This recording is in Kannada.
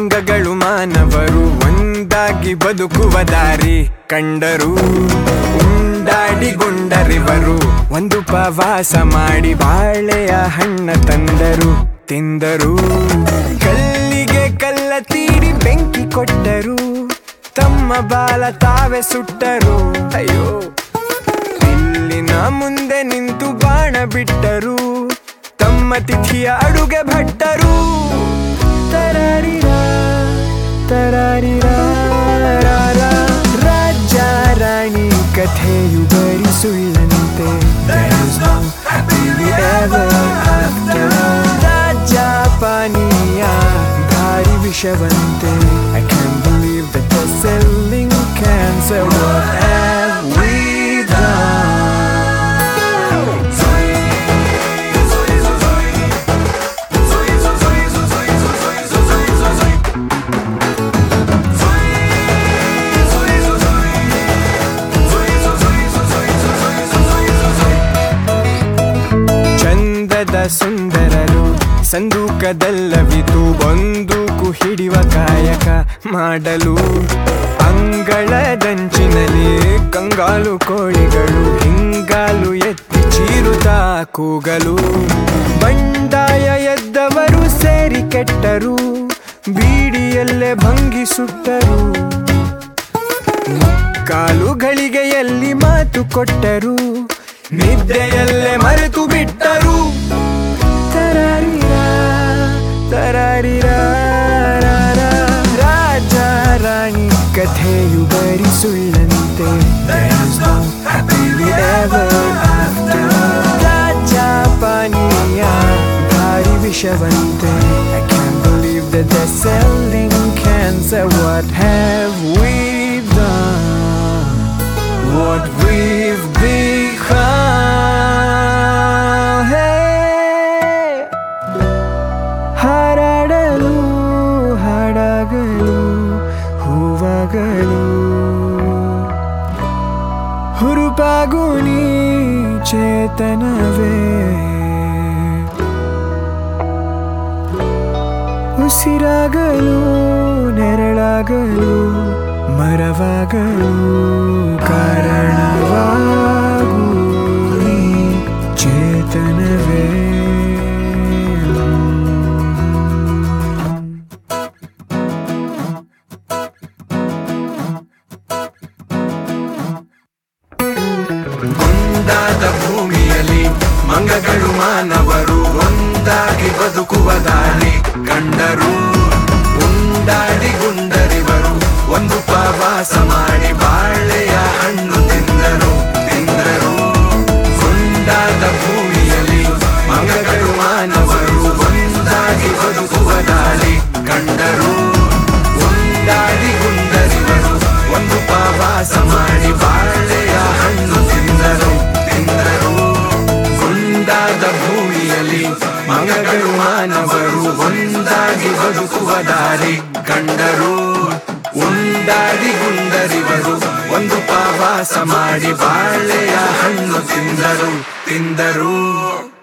ಮಂಗಗಳು ಮಾನವರು ಒಂದಾಗಿ ಬದುಕುವ ದಾರಿ ಕಂಡರು ಉಂಡಾಡಿಗೊಂಡರಿವರು ಒಂದು ಪ್ರವಾಸ ಮಾಡಿ ಬಾಳೆಯ ಹಣ್ಣ ತಂದರು ತಿಂದರು ಕಲ್ಲಿಗೆ ಕಲ್ಲ ತೀಡಿ ಬೆಂಕಿ ಕೊಟ್ಟರು ತಮ್ಮ ಬಾಲ ತಾವೇ ಸುಟ್ಟರು ಅಯ್ಯೋ ಇಲ್ಲಿನ ಮುಂದೆ ನಿಂತು ಬಾಣ ಬಿಟ್ಟರು ತಮ್ಮ ತಿಥಿಯ ಅಡುಗೆ ಭಟ್ಟರು ತರಾರಿರ ತರಾರಿರ ರಾಜ ರಾಣಿ ಕಥೆಯು ಬರಿ ಸುಳ್ಳಂತೆ There is no happily ever after. ರಾಜ ಪಾನೀಯ ಭಾರಿ ವಿಷವಂತೆ I can't believe that they're selling cancer What have we done? ಚಂದದ ಸುಂದರರು ಸಂದೂಕದಲ್ಲವಿತು ಬಂದೂಕು ಹಿಡಿಯುವ ಕಾಯಕ ಮಾಡಲು ಅಂಗಳದಂಚಿನಲ್ಲಿ ಕಂಗಾಲು ಕೋಳಿಗಳು ಹಿಂಗಾಲು ಎತ್ತಿ ಚೀರುತ್ತಾ ಕೂಗಲು ಬಂಡಾಯ ಎದ್ದವರು ಸೇರಿ ಕೆಟ್ಟರು ಬೀಡಿಯಲ್ಲೇ ಭಂಗಿ ಸುಟ್ಟರು ಕಾಲುಗಳಿಗೆಯಲ್ಲಿ ಮಾತು ಕೊಟ್ಟರು ನಿದ್ದೆಯಲ್ಲೇ ಮರೆತು ಬಿಟ್ಟರು ತರಾರಿರ ತರಾರಿರ ರಾಜ ರಾಣಿ ಕಥೆಯು ಬರಿ ಸುಳ್ಳಂತೆ There is no happily ever after. ರಾಜ ಪಾನೀಯ ಭಾರಿ ವಿಷವಂತೆ I can't believe that they're selling cancer What have we done? What we've become Hey! ಹಾರಾಡಲು ಹಾಡಾಗಲು ಹೂವಾಗಲು ಹುರುಪಾಗು ನೀ ಚೇತನವೇ ಉಸಿರಾಗಲು ನೆರಳಾಗಲು ಮರವಾಗಲು ಕಾರಣವಾಗು ನೀ ಚೇತನವೇ ಒಂದಾದ ಭೂಮಿಯಲ್ಲಿ ಮಂಗಗಳು ಮಾನವರು ಒಂದಾಗಿ ಬದುಕುವ ದಾರಿ ಕಂಡರು ಉಂಡಾಡಿ ಗುಂಡರಿವರು ಒಂದು ಪ್ರವಾಸ ಮಾಡಿ ಬಾಳೆಯ ಹಣ್ಣು ತಿಂದರು ತಿಂದರು ಗುಂಡಾದ ಭೂಮಿಯಲ್ಲಿ ಮಂಗಗಳು ಮಾನವರು ಒಂದಾಗಿ ಬದುಕುವ ದಾರಿ ಕಂಡರು ಉಂಡಾಡಿ ಗುಂಡರಿವರು ಒಂದು ಪ್ರವಾಸ ಮಾಡಿ ಬಾಳೆಯ ಹಣ್ಣು ತಿಂದರು ತಿಂದರು ಗುಂಡಾದ ಭೂಮಿಯಲ್ಲಿ ಮಂಗಗಳು ಮಾನವರು ಒಂದಾಗಿ ಬದುಕುವ ದಾರಿ ಕಂಡರು ಉಂಡಾಡಿ ಗುಂಡರಿವರು ಒಂದು ಪ್ರವಾಸ ಮಾಡಿ ಬಾಳೆಯ ಹಣ್ಣು ತಿಂದರು ತಿಂದರು